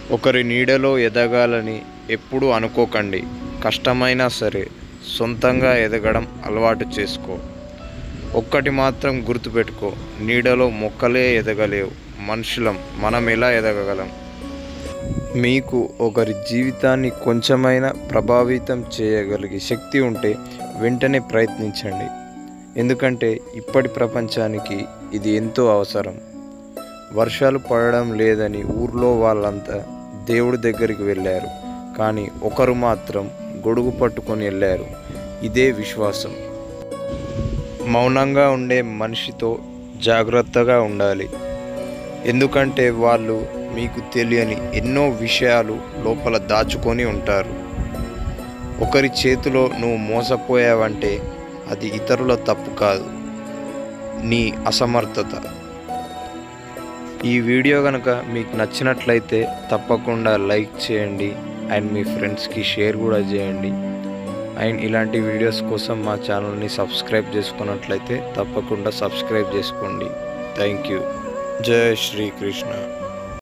ఒకరి నీడలో ఎదగాలని ఎప్పుడూ అనుకోకండి కష్టమైనా సరే సొంతంగా ఎదగడం అలవాటు చేసుకో ఒక్కటి మాత్రం గుర్తుపెట్టుకో నీడలో మొక్కలే ఎదగలేవు మనుషులం మనం ఎలా ఎదగగలం మీకు ఒకరి జీవితాన్ని కొంచెమైనా ప్రభావితం చేయగలిగే శక్తి ఉంటే వెంటనే ప్రయత్నించండి ఎందుకంటే ఇప్పటి ప్రపంచానికి ఇది ఎంతో అవసరం వర్షాలు పడడం లేదని ఊర్లో వాళ్ళంతా దేవుడి దగ్గరికి వెళ్ళారు కానీ ఒకరు మాత్రం గొడుగు పట్టుకొని వెళ్ళారు ఇదే విశ్వాసం మౌనంగా ఉండే మనిషితో జాగ్రత్తగా ఉండాలి ఎందుకంటే వాళ్ళు మీకు తెలియని ఎన్నో విషయాలు లోపల దాచుకొని ఉంటారు ఒకరి చేతిలో నువ్వు మోసపోయావంటే అది ఇతరుల తప్పు కాదు నీ అసమర్థత ఈ వీడియో కనుక మీకు నచ్చినట్లయితే తప్పకుండా లైక్ చేయండి అండ్ మీ ఫ్రెండ్స్కి షేర్ కూడా చేయండి అండ్ ఇలాంటి వీడియోస్ కోసం మా ఛానల్ని సబ్స్క్రైబ్ చేసుకున్నట్లయితే తప్పకుండా సబ్స్క్రైబ్ చేసుకోండి థ్యాంక్ యూ జై శ్రీకృష్ణ